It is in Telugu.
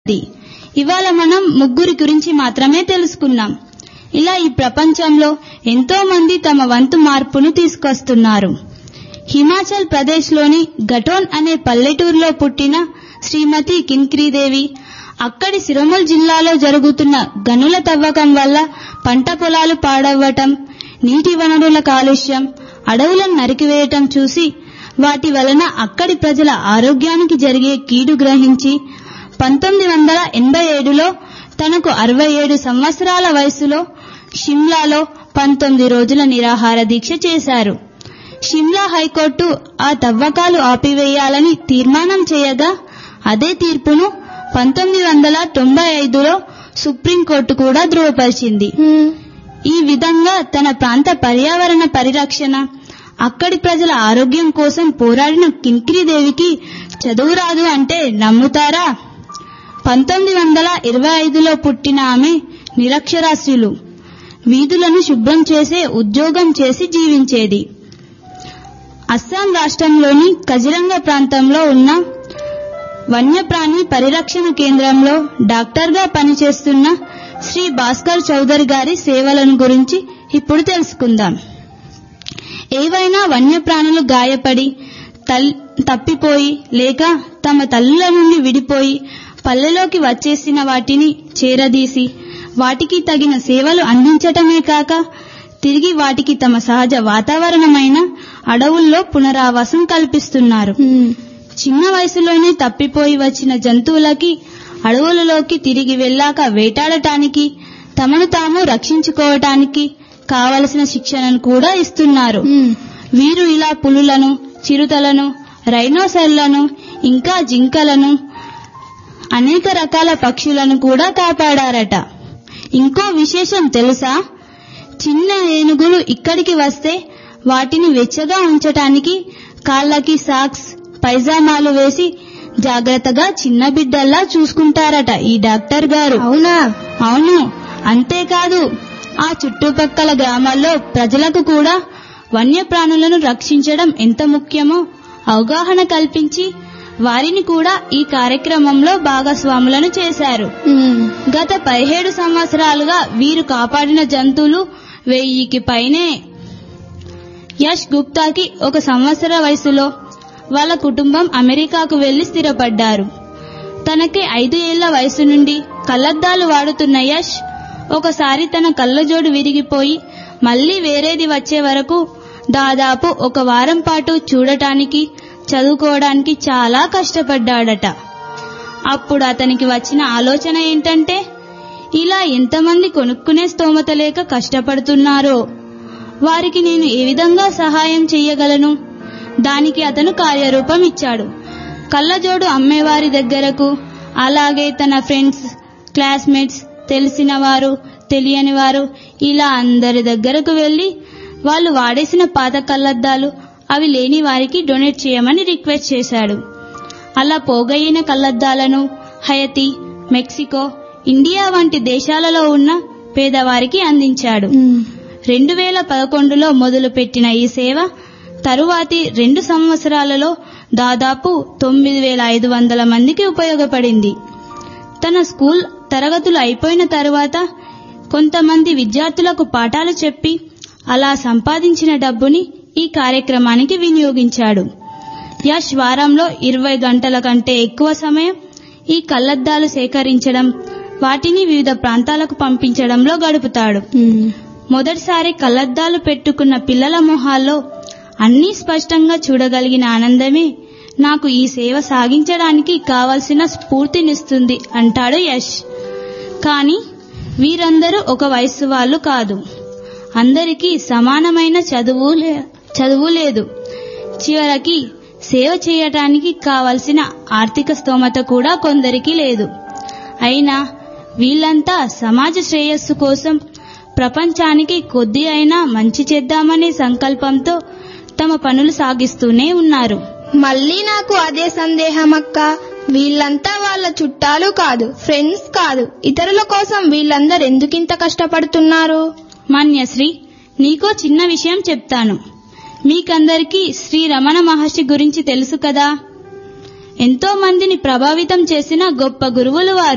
ఇవాళ మనం ముగ్గురి గురించి మాత్రమే తెలుసుకున్నాం ఇలా ఈ ప్రపంచంలో ఎంతో మంది తమ వంతు మార్పును తీసుకొస్తున్నారు హిమాచల్ ప్రదేశ్లోని గటోన్ అనే పల్లెటూరులో పుట్టిన శ్రీమతి కిన్క్రీదేవి అక్కడి సిరమల్ జిల్లాలో జరుగుతున్న గనుల తవ్వకం వల్ల పంట పొలాలు పాడవ్వటం నీటి వనరుల కాలుష్యం అడవులను నరికివేయటం చూసి వాటి వలన అక్కడి ప్రజల ఆరోగ్యానికి జరిగే కీడు గ్రహించి పంతొమ్మిది వందల ఎనభై ఏడులో తనకు అరవై ఏడు సంవత్సరాల వయసులో షిమ్లాలో పంతొమ్మిది రోజుల నిరాహార దీక్ష చేశారు షిమ్లా హైకోర్టు ఆ తవ్వకాలు ఆపివేయాలని తీర్మానం చేయగా అదే తీర్పును పంతొమ్మిది వందల తొంభై ఐదులో సుప్రీంకోర్టు కూడా ధృవపరిచింది ఈ విధంగా తన ప్రాంత పర్యావరణ పరిరక్షణ అక్కడి ప్రజల ఆరోగ్యం కోసం పోరాడిన కింక్రీదేవికి చదువు రాదు అంటే నమ్ముతారా పంతొమ్మిది వందల ఇరవై ఐదులో పుట్టిన ఆమె నిరక్షరాస్యులు వీధులను శుభ్రం చేసే ఉద్యోగం చేసి జీవించేది అస్సాం రాష్ట్రంలోని కజిరంగ ప్రాంతంలో ఉన్న వన్యప్రాణి పరిరక్షణ కేంద్రంలో డాక్టర్గా పనిచేస్తున్న శ్రీ భాస్కర్ చౌదరి గారి సేవలను గురించి ఇప్పుడు తెలుసుకుందాం ఏవైనా వన్యప్రాణులు గాయపడి తల్ తప్పిపోయి లేక తమ తల్లుల నుండి విడిపోయి పల్లెలోకి వచ్చేసిన వాటిని చేరదీసి వాటికి తగిన సేవలు అందించటమే కాక తిరిగి వాటికి తమ సహజ వాతావరణమైన అడవుల్లో పునరావాసం కల్పిస్తున్నారు చిన్న వయసులోనే తప్పిపోయి వచ్చిన జంతువులకి అడవులలోకి తిరిగి వెళ్ళాక వేటాడటానికి తమను తాము రక్షించుకోవటానికి కావలసిన శిక్షణను కూడా ఇస్తున్నారు వీరు ఇలా పులులను చిరుతలను రైనోసర్లను ఇంకా జింకలను అనేక రకాల పక్షులను కూడా కాపాడారట ఇంకో విశేషం తెలుసా చిన్న ఏనుగులు ఇక్కడికి వస్తే వాటిని వెచ్చగా ఉంచటానికి కాళ్ళకి సాక్స్ పైజామాలు వేసి జాగ్రత్తగా చిన్న బిడ్డల్లా చూసుకుంటారట ఈ డాక్టర్ గారు అవునా అవును అంతేకాదు ఆ చుట్టుపక్కల గ్రామాల్లో ప్రజలకు కూడా వన్యప్రాణులను రక్షించడం ఎంత ముఖ్యమో అవగాహన కల్పించి వారిని కూడా ఈ కార్యక్రమంలో భాగస్వాములను చేశారు గత పదిహేడు సంవత్సరాలుగా వీరు కాపాడిన జంతువులు వెయ్యికి పైనే యష్ గుప్తాకి ఒక సంవత్సర వయసులో వాళ్ళ కుటుంబం అమెరికాకు వెళ్లి స్థిరపడ్డారు తనకి ఐదు ఏళ్ల వయసు నుండి కళ్లద్దాలు వాడుతున్న యష్ ఒకసారి తన కళ్ళజోడు విరిగిపోయి మళ్లీ వేరేది వచ్చే వరకు దాదాపు ఒక వారం పాటు చూడటానికి చదువుకోవడానికి చాలా కష్టపడ్డాడట అప్పుడు అతనికి వచ్చిన ఆలోచన ఏంటంటే ఇలా ఎంతమంది కొనుక్కునే స్తోమత లేక కష్టపడుతున్నారో వారికి నేను ఏ విధంగా సహాయం చెయ్యగలను దానికి అతను కార్యరూపం ఇచ్చాడు కళ్ళజోడు అమ్మేవారి దగ్గరకు అలాగే తన ఫ్రెండ్స్ క్లాస్మేట్స్ తెలిసిన వారు తెలియని వారు ఇలా అందరి దగ్గరకు వెళ్లి వాళ్ళు వాడేసిన పాత కళ్ళద్దాలు అవి లేని వారికి డొనేట్ చేయమని రిక్వెస్ట్ చేశాడు అలా పోగయిన కళ్ళద్దాలను హయతి మెక్సికో ఇండియా వంటి దేశాలలో ఉన్న పేదవారికి అందించాడు రెండు వేల పదకొండులో మొదలుపెట్టిన ఈ సేవ తరువాతి రెండు సంవత్సరాలలో దాదాపు తొమ్మిది వేల ఐదు వందల మందికి ఉపయోగపడింది తన స్కూల్ తరగతులు అయిపోయిన తరువాత కొంతమంది విద్యార్థులకు పాఠాలు చెప్పి అలా సంపాదించిన డబ్బుని ఈ కార్యక్రమానికి వినియోగించాడు యష్ వారంలో ఇరవై గంటల కంటే ఎక్కువ సమయం ఈ కళ్లద్దాలు సేకరించడం వాటిని వివిధ ప్రాంతాలకు పంపించడంలో గడుపుతాడు మొదటిసారి కళ్లద్దాలు పెట్టుకున్న పిల్లల మొహాల్లో అన్నీ స్పష్టంగా చూడగలిగిన ఆనందమే నాకు ఈ సేవ సాగించడానికి కావలసిన స్ఫూర్తినిస్తుంది అంటాడు యష్ కానీ వీరందరూ ఒక వయస్సు వాళ్ళు కాదు అందరికీ సమానమైన చదువు లే- చదువు లేదు చివరికి సేవ చేయటానికి కావలసిన ఆర్థిక స్తోమత కూడా కొందరికి లేదు అయినా వీళ్ళంతా సమాజ శ్రేయస్సు కోసం ప్రపంచానికి కొద్ది అయినా మంచి చేద్దామనే సంకల్పంతో తమ పనులు సాగిస్తూనే ఉన్నారు మళ్ళీ నాకు అదే సందేహం అక్క వీళ్ళంతా వాళ్ళ చుట్టాలు కాదు ఫ్రెండ్స్ కాదు ఇతరుల కోసం వీళ్ళందరూ ఎందుకింత కష్టపడుతున్నారు మాన్యశ్రీ నీకో చిన్న విషయం చెప్తాను మీకందరికీ శ్రీ రమణ మహర్షి గురించి తెలుసు కదా ఎంతో మందిని ప్రభావితం చేసిన గొప్ప గురువులు వారు